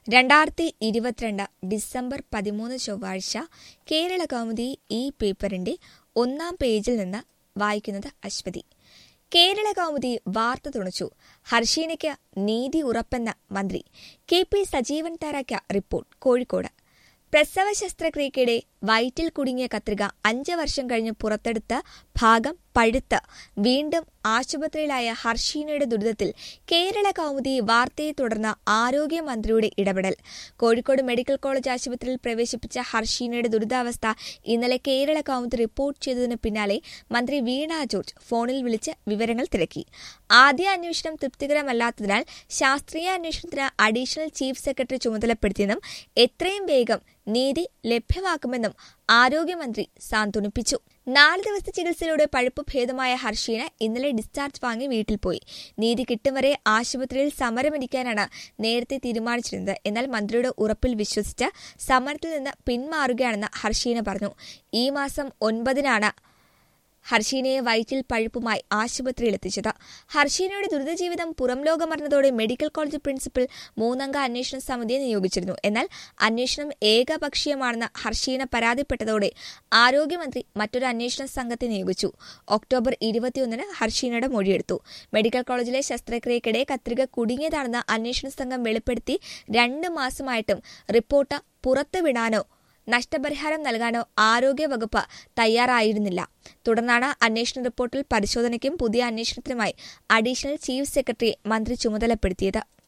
രണ്ടായിരത്തി ഇരുപത്തിരണ്ട് ഡിസംബർ പതിമൂന്ന് ചൊവ്വാഴ്ച കേരള കൗമുദി ഈ പേപ്പറിന്റെ ഒന്നാം പേജിൽ നിന്ന് വായിക്കുന്നത് അശ്വതി കേരള കൗമുദി വാർത്ത തുണച്ചു ഹർഷീനയ്ക്ക് നീതി ഉറപ്പെന്ന മന്ത്രി കെ പി സജീവൻ തറയ്ക്ക റിപ്പോർട്ട് കോഴിക്കോട് പ്രസവ ശസ്ത്രക്രിയക്കിടെ വയറ്റിൽ കുടുങ്ങിയ കത്രിക അഞ്ച് വർഷം കഴിഞ്ഞ് പുറത്തെടുത്ത ഭാഗം പഴുത്ത് വീണ്ടും ആശുപത്രിയിലായ ഹർഷീനയുടെ ദുരിതത്തിൽ കേരള കൗമുദി വാർത്തയെ തുടർന്ന് ആരോഗ്യമന്ത്രിയുടെ ഇടപെടൽ കോഴിക്കോട് മെഡിക്കൽ കോളേജ് ആശുപത്രിയിൽ പ്രവേശിപ്പിച്ച ഹർഷീനയുടെ ദുരിതാവസ്ഥ ഇന്നലെ കേരള കൗമുദി റിപ്പോർട്ട് ചെയ്തതിന് പിന്നാലെ മന്ത്രി വീണ ജോർജ് ഫോണിൽ വിളിച്ച് വിവരങ്ങൾ തിരക്കി ആദ്യ അന്വേഷണം തൃപ്തികരമല്ലാത്തതിനാൽ ശാസ്ത്രീയ അന്വേഷണത്തിന് അഡീഷണൽ ചീഫ് സെക്രട്ടറി ചുമതലപ്പെടുത്തിയെന്നും എത്രയും വേഗം നീതി ലഭ്യമാക്കുമെന്നും ആരോഗ്യമന്ത്രി സാന്ത്വനിപ്പിച്ചു നാല് ദിവസത്തെ ചികിത്സയിലൂടെ പഴുപ്പ് ഭേദമായ ഹർഷീന ഇന്നലെ ഡിസ്ചാർജ് വാങ്ങി വീട്ടിൽ പോയി നീതി കിട്ടും വരെ ആശുപത്രിയിൽ സമരമിരിക്കാനാണ് നേരത്തെ തീരുമാനിച്ചിരുന്നത് എന്നാൽ മന്ത്രിയുടെ ഉറപ്പിൽ വിശ്വസിച്ച് സമരത്തിൽ നിന്ന് പിന്മാറുകയാണെന്ന് ഹർഷീന പറഞ്ഞു ഈ മാസം ഒൻപതിനാണ് ഹർഷീനയെ വയറ്റിൽ പഴുപ്പുമായി ആശുപത്രിയിലെത്തിച്ചത് ഹർഷീനയുടെ ദുരിതജീവിതം പുറം ലോകമറിഞ്ഞതോടെ മെഡിക്കൽ കോളേജ് പ്രിൻസിപ്പൽ മൂന്നംഗ അന്വേഷണ സമിതിയെ നിയോഗിച്ചിരുന്നു എന്നാൽ അന്വേഷണം ഏകപക്ഷീയമാണെന്ന് ഹർഷീന പരാതിപ്പെട്ടതോടെ ആരോഗ്യമന്ത്രി മറ്റൊരു അന്വേഷണ സംഘത്തെ നിയോഗിച്ചു ഒക്ടോബർ ഇരുപത്തിയൊന്നിന് ഹർഷീനയുടെ മൊഴിയെടുത്തു മെഡിക്കൽ കോളേജിലെ ശസ്ത്രക്രിയക്കിടെ കത്രിക കുടുങ്ങിയതാണെന്ന് അന്വേഷണ സംഘം വെളിപ്പെടുത്തി രണ്ട് മാസമായിട്ടും റിപ്പോർട്ട് പുറത്തുവിടാനോ നഷ്ടപരിഹാരം നൽകാനോ ആരോഗ്യവകുപ്പ് തയ്യാറായിരുന്നില്ല തുടർന്നാണ് അന്വേഷണ റിപ്പോർട്ടിൽ പരിശോധനയ്ക്കും പുതിയ അന്വേഷണത്തിനുമായി അഡീഷണൽ ചീഫ് സെക്രട്ടറി മന്ത്രി ചുമതലപ്പെടുത്തിയത്